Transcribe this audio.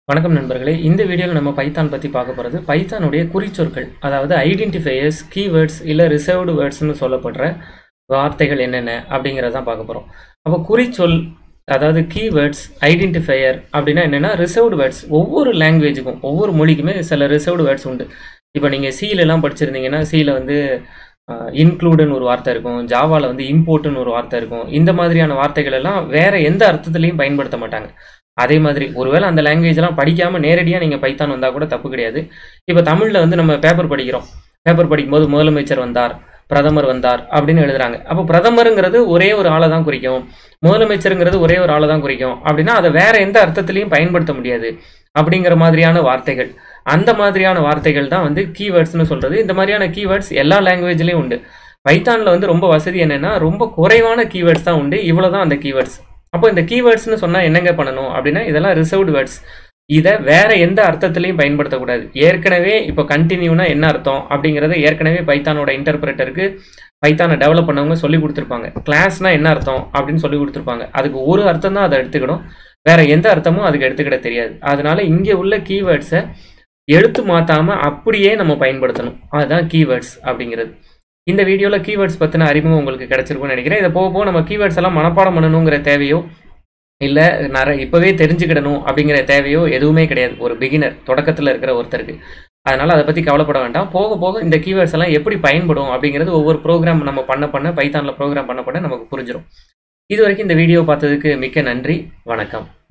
வணக்கம் நண்பர்களே இந்த வீடியோவில் நம்ம பைத்தான் பற்றி பார்க்க போகிறது பைத்தானுடைய குறிச்சொற்கள் அதாவது ஐடென்டிஃபையர்ஸ் கீவேர்ட்ஸ் இல்லை ரிசர்வ்டு வேர்ட்ஸ்னு சொல்லப்படுற வார்த்தைகள் என்னென்ன அப்படிங்கிறத தான் பார்க்க போகிறோம் அப்போ குறிச்சொல் அதாவது கீவேர்ட்ஸ் ஐடென்டிஃபையர் அப்படின்னா என்னென்னா ரிசர்வ்டு வேர்ட்ஸ் ஒவ்வொரு லாங்குவேஜுக்கும் ஒவ்வொரு மொழிக்குமே சில ரிசர்வ்டு வேர்ட்ஸ் உண்டு இப்போ நீங்கள் சீலெல்லாம் படிச்சிருந்தீங்கன்னா சீல வந்து இன்க்ளூடுன்னு ஒரு வார்த்தை இருக்கும் ஜாவாவில் வந்து இம்போர்ட்டுன்னு ஒரு வார்த்தை இருக்கும் இந்த மாதிரியான வார்த்தைகள் எல்லாம் வேற எந்த அர்த்தத்துலையும் பயன்படுத்த மாட்டாங்க அதே மாதிரி ஒருவேளை அந்த லாங்குவேஜ்லாம் படிக்காமல் நேரடியாக நீங்கள் பைத்தான் வந்தால் கூட தப்பு கிடையாது இப்போ தமிழில் வந்து நம்ம பேப்பர் படிக்கிறோம் பேப்பர் படிக்கும்போது முதலமைச்சர் வந்தார் பிரதமர் வந்தார் அப்படின்னு எழுதுறாங்க அப்போ பிரதமருங்கிறது ஒரே ஒரு ஆளை தான் குறிக்கும் முதலமைச்சருங்கிறது ஒரே ஒரு ஆளை தான் குறிக்கும் அப்படின்னா அதை வேற எந்த அர்த்தத்திலையும் பயன்படுத்த முடியாது அப்படிங்கிற மாதிரியான வார்த்தைகள் அந்த மாதிரியான வார்த்தைகள் தான் வந்து கீவேர்ட்ஸ்னு சொல்றது இந்த மாதிரியான கீவேர்ட்ஸ் எல்லா லாங்குவேஜ்லேயும் உண்டு பைத்தானில் வந்து ரொம்ப வசதி என்னன்னா ரொம்ப குறைவான கீவேர்ட்ஸ் தான் உண்டு இவ்வளோ தான் அந்த கீவேர்ட்ஸ் அப்போ இந்த கீவேர்ட்ஸ்னு சொன்னால் என்னங்க பண்ணணும் அப்படின்னா இதெல்லாம் ரிசர்வ்டு வேர்ட்ஸ் இதை வேற எந்த அர்த்தத்திலையும் பயன்படுத்தக்கூடாது ஏற்கனவே இப்போ கண்டினியூனா என்ன அர்த்தம் அப்படிங்கிறத ஏற்கனவே பைத்தானோட இன்டர்பிரேட்டருக்கு பைத்தானை டெவலப் பண்ணவங்க சொல்லி கொடுத்துருப்பாங்க கிளாஸ்னா என்ன அர்த்தம் அப்படின்னு சொல்லி கொடுத்துருப்பாங்க அதுக்கு ஒரு அர்த்தம் தான் அதை எடுத்துக்கணும் வேற எந்த அர்த்தமும் அதுக்கு எடுத்துக்கிட தெரியாது அதனால இங்கே உள்ள கீவேர்ட்ஸை எழுத்து மாற்றாம அப்படியே நம்ம பயன்படுத்தணும் அதுதான் கீவேர்ட்ஸ் அப்படிங்கிறது இந்த வீடியோவில் கீவேர்ட்ஸ் பற்றின அறிமுகம் உங்களுக்கு கிடைச்சிருக்கும்னு நினைக்கிறேன் இதை போக போக நம்ம கீவேர்ட்ஸ் எல்லாம் மனப்பாடம் பண்ணணுங்கிற தேவையோ இல்லை நிறைய இப்போவே தெரிஞ்சுக்கிடணும் அப்படிங்கிற தேவையோ எதுவுமே கிடையாது ஒரு பிகினர் தொடக்கத்தில் இருக்கிற ஒருத்தருக்கு அதனால் அதை பற்றி கவலைப்பட வேண்டாம் போக போக இந்த கீவேர்ட்ஸ் எல்லாம் எப்படி பயன்படும் அப்படிங்கிறது ஒவ்வொரு ப்ரோக்ராம் நம்ம பண்ண பண்ண பைத்தானில் ப்ரோக்ராம் பண்ண பண்ண நமக்கு புரிஞ்சிடும் இது வரைக்கும் இந்த வீடியோ பார்த்ததுக்கு மிக்க நன்றி வணக்கம்